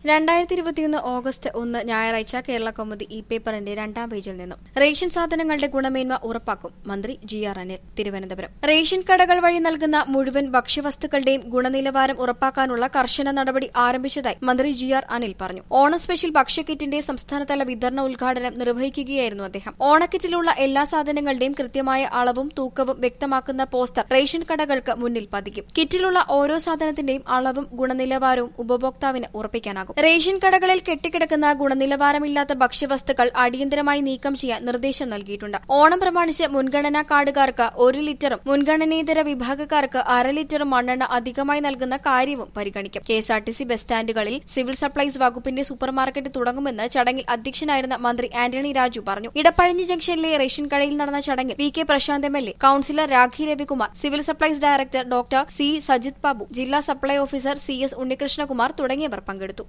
രണ്ടായിരത്തി ഇരുപത്തിയൊന്ന് ഓഗസ്റ്റ് ഒന്ന് ഞായറാഴ്ച കേരള കൗമുദി ഇ പേപ്പറിന്റെ രണ്ടാം പേജിൽ നിന്നും റേഷൻ സാധനങ്ങളുടെ ഗുണമേന്മ ഉറപ്പാക്കും മന്ത്രി G R Anil Thiruvananthapuram ration കടകൾ വഴി നൽകുന്ന മുഴുവൻ ഭക്ഷ്യവസ്തുക്കളുടെയും ഗുണനിലവാരം ഉറപ്പാക്കാനുള്ള കർശന നടപടി ആരംഭിച്ചതായി മന്ത്രി ജി ആർ അനിൽ പറഞ്ഞു ഓണ സ്പെഷ്യൽ ഭക്ഷ്യക്കിറ്റിന്റെ സംസ്ഥാനതല വിതരണ ഉദ്ഘാടനം നിർവഹിക്കുകയായിരുന്നു അദ്ദേഹം ഓണക്കിറ്റിലുള്ള എല്ലാ സാധനങ്ങളുടെയും കൃത്യമായ അളവും തൂക്കവും വ്യക്തമാക്കുന്ന പോസ്റ്റർ റേഷൻ കടകൾക്ക് മുന്നിൽ പതിക്കും കിറ്റിലുള്ള ഓരോ സാധനത്തിന്റെയും അളവും ഗുണനിലവാരവും ഉപഭോക്താവിന് ഉറപ്പിക്കാനാകും റേഷൻ കടകളിൽ കെട്ടിക്കിടക്കുന്ന ഗുണനിലവാരമില്ലാത്ത ഭക്ഷ്യവസ്തുക്കൾ അടിയന്തരമായി നീക്കം ചെയ്യാൻ നിർദ്ദേശം നൽകിയിട്ടുണ്ട് ഓണം പ്രമാണിച്ച് മുൻഗണനാ കാർഡുകാർക്ക് ഒരു ലിറ്ററും മുൻഗണനേതര വിഭാഗക്കാർക്ക് അര ലിറ്ററും മണ്ണെണ്ണ അധികമായി നൽകുന്ന കാര്യവും പരിഗണിക്കും കെഎസ്ആർടിസി ബസ് സ്റ്റാൻഡുകളിൽ സിവിൽ സപ്ലൈസ് വകുപ്പിന്റെ സൂപ്പർമാർക്കറ്റ് തുടങ്ങുമെന്ന് ചടങ്ങിൽ അധ്യക്ഷനായിരുന്ന മന്ത്രി ആന്റണി രാജു പറഞ്ഞു ഇടപ്പഴഞ്ഞി ജംഗ്ഷനിലെ റേഷൻ കടയിൽ നടന്ന ചടങ്ങിൽ V K Prashanth M L A councillor Rakhi Ravikumar civil supplies director doctor C Sajith Babu ജില്ലാ supply officer C S Unnikrishnakumar തുടങ്ങിയവർ പങ്കെടുത്തു